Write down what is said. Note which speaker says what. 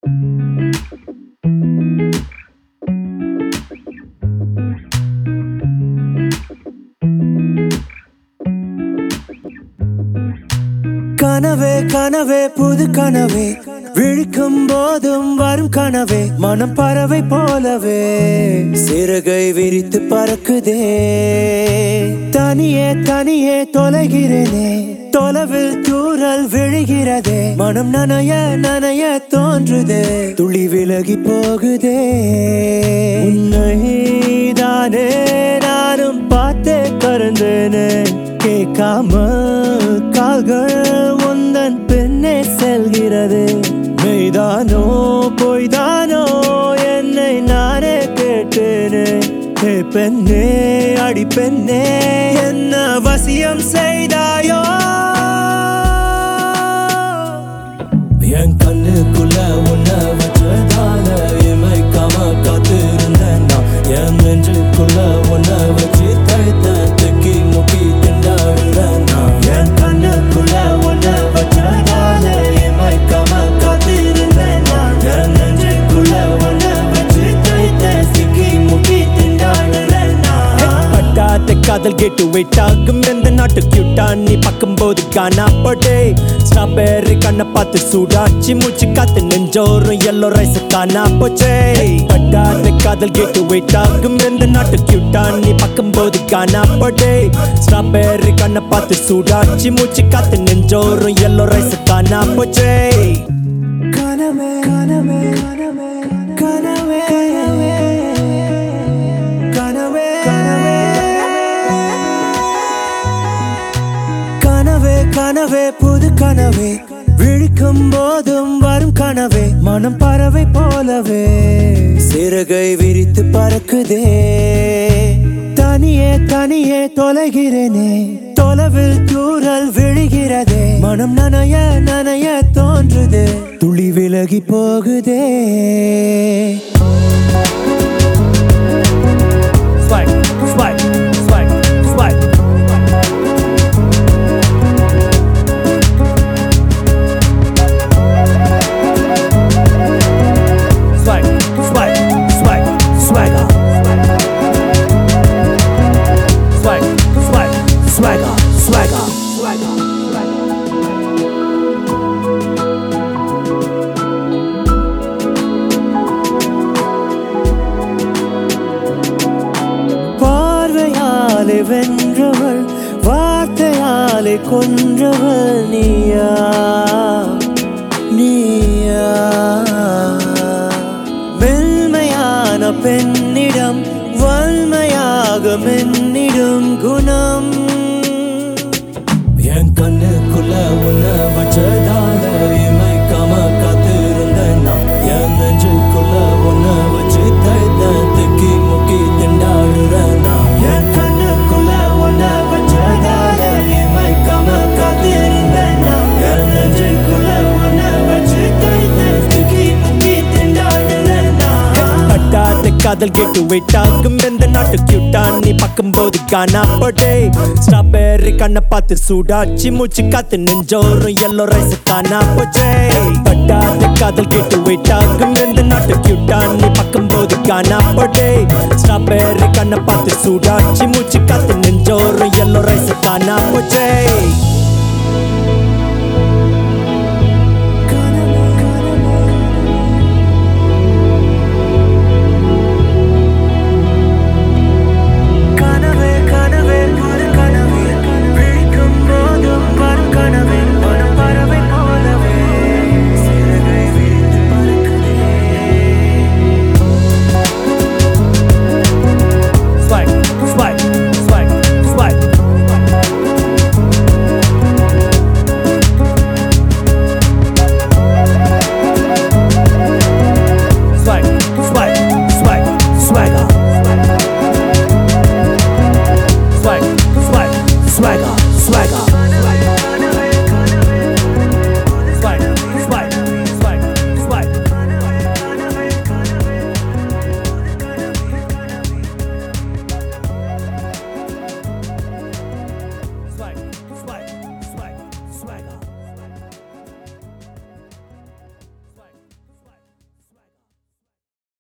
Speaker 1: கனவே கனவே புது கனவே விழிக்கும் போதும் வரும் கனவே மனம் பறவை போலவே சிறகை விரித்து பறக்குதே தனியே தனியே தொலைகிறேனே தொலைவில் தூரல் விழுகிறதே மனம் நனைய நனைய தோன்றுதே துளி விலகி போகுதே உன்னை தானே நானும் பார்த்தே கறந்தேனே கேட்காம கால்கள் உந்தன் பின்னே செல்கிறது மெய்தானோ பொய்தானோ என்னை நானே கேட்டேனே ஹே பெண்ணே அடி பெண்ணே என்ன வசியம் செய்தாயோ என் கண்ணுக்குள்ள உன்னை வச்சதால இமைக்காம காத்திருந்தேன் நான் என் நெஞ்சுக்குள்ள உன்னை வச்சு தழுத்த தெக்கி முக்கி திண்டாடுறேன் நான் என் கண்ணுக்குள்ள உன்னை வச்சதால இமைக்காம காத்திருந்தேன் நான் என் நெஞ்சுக்குள்ள உன்னை வச்சு தழுத்த சிக்கி முக்கி திண்டாடுறேன் நான்
Speaker 2: பட்டாத காதல் கேட்டு வெயிட் ஆகும் எந்த நாட்டு கியூட்டா நீ பார்க்கும்போது காணா போடே ஸ்ட்ராபெர்ரி கண்ணை பார்த்து சூடாச்சி மூச்சு காத்து நெஞ்சோறும் எல்லோ ரைஸ் காணா போச்சே பட்டாத காதல் கேட்டு வெயிட் ஆகும் எந்த நாட்டு கியூட்டா நீ பார்க்கும்போது காணா போடே ஸ்ட்ராபெர்ரி கண்ணை பார்த்து சூடாச்சி மூச்சு காத்து நெஞ்சோறும் எல்லோ ரைஸ் காணா போச்சே
Speaker 1: கனவே கனவே கனவே கனவே கனவே கனவே கனவே கனவே புது கனவே விழிக்கும் போதும் வரும் கனவே மனம் பறவை போலவே சிறகை விரித்து பறக்குதே தனியே தனியே தொலைகிறேனே தொலைவில் தூரல் விழுகிறதே மனம் நனைய நனைய தோன்றுதே துளி விலகி போகுதே
Speaker 2: Swag, swag, swag, swag. Swag, swag, swag, swagger. Swag, swag, swagger, swagger, swagger.
Speaker 1: பார்வையாலே வென்றவள் வார்த்தையாலே கொன்றவள் நீயா நீயா மென்மையான பெண்ணிடம் வன்மையாக மென்னிடும் குணம் என் கண்ணுக்குள்ள உன்னை வச்சதால இமைக்காம காத்திருந்தேன் நான் என் நெஞ்சுக்குள்ள உன்னை வச்சு தைத்த திக்கி முக்கி திண்டாடுறேன் நான் என் கண்ணுக்குள்ள உன்னை வச்சதால இமைக்காம காத்திருந்தேன் நான் என் நெஞ்சுக்குள்ள உன்னை வச்சு தைத்த திக்கி முக்கி திண்டாடுறேன் நான்
Speaker 2: பட்டாத காதல் கேட்டு வெயிட் ஆகும் எந்த நாட்டு கியூட்டா நீ பார்க்கும்போது காணா போடே ஸ்ட்ராபெர்ரி கண்ணை பார்த்து சூடாச்சி மூச்சு காத்து நெஞ்சோறும் எல்லோ ரைஸ் காணா போச்சே பட்டாத காதல் கேட்டு வெயிட் ஆகும் எந்த நாட்டு கியூட்டா நீ பார்க்கும்போது காணா போடே ஸ்ட்ராபெர்ரி கண்ணை பார்த்து சூடாச்சி மூச்சு காத்து நெஞ்சோறும் எல்லோ ரைஸ் காணா போச்சே